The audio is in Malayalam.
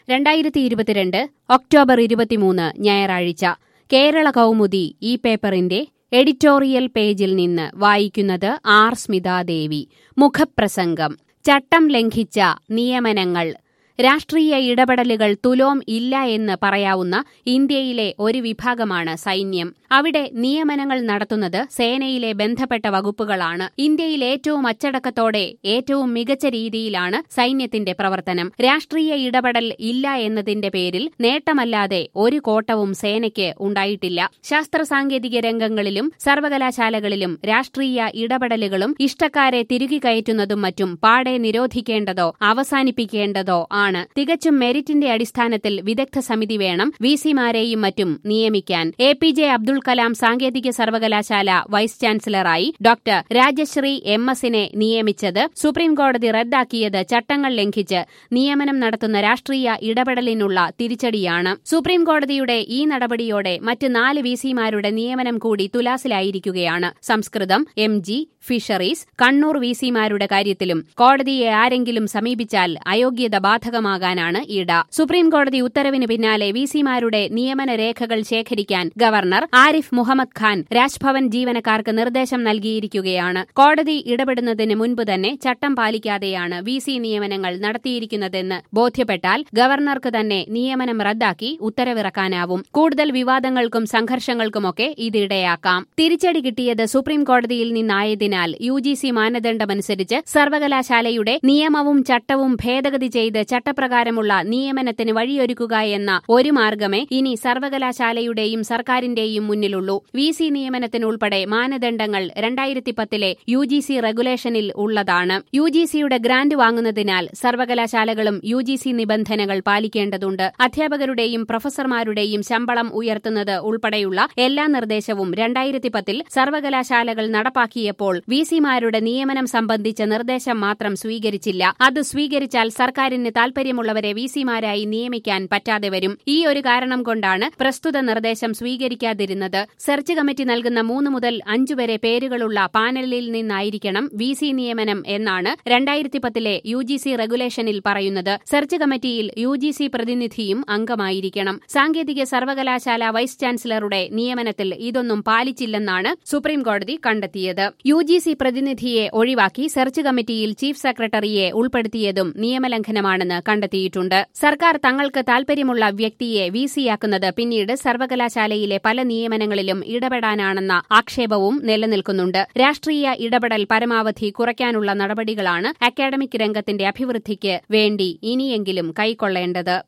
രണ്ടായിരത്തി ഇരുപത്തിരണ്ട് ഒക്ടോബർ ഇരുപത്തിമൂന്ന് ഞായറാഴ്ച കേരള കൗമുദി ഈ പേപ്പറിന്റെ എഡിറ്റോറിയൽ പേജിൽ നിന്ന് വായിക്കുന്നത് ആർ സ്മിതാദേവി മുഖപ്രസംഗം ചട്ടം ലംഘിച്ച നിയമനങ്ങൾ രാഷ്ട്രീയ ഇടപെടലുകൾ തുലോം ഇല്ല എന്ന് പറയാവുന്ന ഇന്ത്യയിലെ ഒരു വിഭാഗമാണ് സൈന്യം അവിടെ നിയമനങ്ങൾ നടത്തുന്നത് സേനയിലെ ബന്ധപ്പെട്ട വകുപ്പുകളാണ് ഇന്ത്യയിൽ ഏറ്റവും അച്ചടക്കത്തോടെ ഏറ്റവും മികച്ച രീതിയിലാണ് സൈന്യത്തിന്റെ പ്രവർത്തനം രാഷ്ട്രീയ ഇടപെടൽ ഇല്ല എന്നതിന്റെ പേരിൽ നേട്ടമല്ലാതെ ഒരു കോട്ടവും സേനയ്ക്ക് ഉണ്ടായിട്ടില്ല ശാസ്ത്ര സാങ്കേതിക രംഗങ്ങളിലും സർവകലാശാലകളിലും രാഷ്ട്രീയ ഇടപെടലുകളും ഇഷ്ടക്കാരെ തിരുകി കയറ്റുന്നതും മറ്റും പാടെ നിരോധിക്കേണ്ടതോ അവസാനിപ്പിക്കേണ്ടതോ ആണ് തികച്ചും മെറിറ്റിന്റെ അടിസ്ഥാനത്തിൽ വിദഗ്ധ സമിതി വേണം വി സിമാരെയും മറ്റും നിയമിക്കാൻ A P J Abdul Kalam സാങ്കേതിക സർവകലാശാല വൈസ് ചാൻസലറായി ഡോക്ടർ രാജശ്രീ എം എസിനെ നിയമിച്ചത് സുപ്രീംകോടതി റദ്ദാക്കിയത് ചട്ടങ്ങൾ ലംഘിച്ച് നിയമനം നടത്തുന്ന രാഷ്ട്രീയ ഇടപെടലിനുള്ള തിരിച്ചടിയാണ് സുപ്രീംകോടതിയുടെ ഈ നടപടിയോടെ മറ്റ് നാല് വി സിമാരുടെ നിയമനം കൂടി തുലാസിലായിരിക്കുകയാണ് Samskritam M G fisheries Kannur V സിമാരുടെ കാര്യത്തിലും കോടതിയെ ആരെങ്കിലും സമീപിച്ചാൽ അയോഗ്യത ബാധകമാകാനാണ് ഇട സുപ്രീംകോടതി ഉത്തരവിന് പിന്നാലെ വി സിമാരുടെ നിയമന രേഖകൾ ശേഖരിക്കാൻ ഗവർണർ ആരിഫ് മുഹമ്മദ് ഖാൻ രാജ്ഭവൻ ജീവനക്കാർക്ക് നിർദ്ദേശം നൽകിയിരിക്കുകയാണ് കോടതി ഇടപെടുന്നതിന് മുൻപ് തന്നെ ചട്ടം പാലിക്കാതെയാണ് വി സി നിയമനങ്ങൾ നടത്തിയിരിക്കുന്നതെന്ന് ബോധ്യപ്പെട്ടാൽ ഗവർണർക്ക് തന്നെ നിയമനം റദ്ദാക്കി ഉത്തരവിറക്കാനാവും കൂടുതൽ വിവാദങ്ങൾക്കും സംഘർഷങ്ങൾക്കുമൊക്കെ ഇതിടയാക്കാം തിരിച്ചടി കിട്ടിയത് സുപ്രീംകോടതിയിൽ നിന്നായതിനാൽ യു ജി സി മാനദണ്ഡമനുസരിച്ച് സർവകലാശാലയുടെ നിയമവും ചട്ടവും ഭേദഗതി ചെയ്ത് ചട്ടപ്രകാരമുള്ള നിയമനത്തിന് വഴിയൊരുക്കുക എന്ന ഒരു മാർഗമേ ഇനി സർവകലാശാലയുടെയും സർക്കാരിന്റെയും മുന്നിലുള്ളൂ വി സി നിയമനത്തിനുൾപ്പെടെ മാനദണ്ഡങ്ങൾ രണ്ടായിരത്തി പത്തിലെ യു ജി സി റെഗുലേഷനിൽ ഉള്ളതാണ് യു ജി സിയുടെ ഗ്രാന്റ് വാങ്ങുന്നതിനാൽ സർവകലാശാലകളും യു ജി സി നിബന്ധനകൾ പാലിക്കേണ്ടതുണ്ട് അധ്യാപകരുടെയും പ്രൊഫസർമാരുടെയും ശമ്പളം ഉയർത്തുന്നത് ഉൾപ്പെടെയുള്ള എല്ലാ നിർദ്ദേശവും രണ്ടായിരത്തി പത്തിൽ സർവകലാശാലകൾ നടപ്പാക്കിയപ്പോൾ വി സിമാരുടെ നിയമനം സംബന്ധിച്ച നിർദ്ദേശം മാത്രം സ്വീകരിച്ചില്ല അത് സ്വീകരിച്ചാൽ സർക്കാരിന് താൽപര്യമുള്ളവരെ വി സിമാരായി നിയമിക്കാൻ പറ്റാതെ വരും ഈ ഒരു കാരണം കൊണ്ടാണ് പ്രസ്തുത നിർദ്ദേശം സ്വീകരിക്കാതിരുന്നത് സെർച്ച് കമ്മിറ്റി നൽകുന്ന മൂന്ന് മുതൽ അഞ്ചു വരെ പേരുകളുള്ള പാനലിൽ നിന്നായിരിക്കണം വി സി നിയമനം എന്നാണ് രണ്ടായിരത്തി പത്തിലെ യു ജി സി റെഗുലേഷനിൽ പറയുന്നത് സെർച്ച് കമ്മിറ്റിയിൽ യു ജി സി പ്രതിനിധിയും അംഗമായിരിക്കണം സാങ്കേതിക സർവകലാശാല വൈസ് ചാൻസലറുടെ നിയമനത്തിൽ ഇതൊന്നും പാലിച്ചില്ലെന്നാണ് സുപ്രീംകോടതി കണ്ടെത്തിയത് യു ജി സി പ്രതിനിധിയെ ഒഴിവാക്കി സെർച്ച് കമ്മിറ്റിയിൽ ചീഫ് സെക്രട്ടറിയെ ഉൾപ്പെടുത്തിയതും നിയമലംഘനമാണെന്ന് കണ്ടെത്തിയിട്ടുണ്ട് സർക്കാർ തങ്ങൾക്ക് താൽപര്യമുള്ള വ്യക്തിയെ വി സിയാക്കുന്നത് പിന്നീട് സർവകലാശാലയിലെ പല നിയമനങ്ങളിലും ഇടപെടാനാണെന്ന ആക്ഷേപവും നിലനിൽക്കുന്നുണ്ട് രാഷ്ട്രീയ ഇടപെടൽ പരമാവധി കുറയ്ക്കാനുള്ള നടപടികളാണ് അക്കാഡമിക് രംഗത്തിന്റെ അഭിവൃദ്ധിക്ക് വേണ്ടി ഇനിയെങ്കിലും കൈക്കൊള്ളേണ്ടത്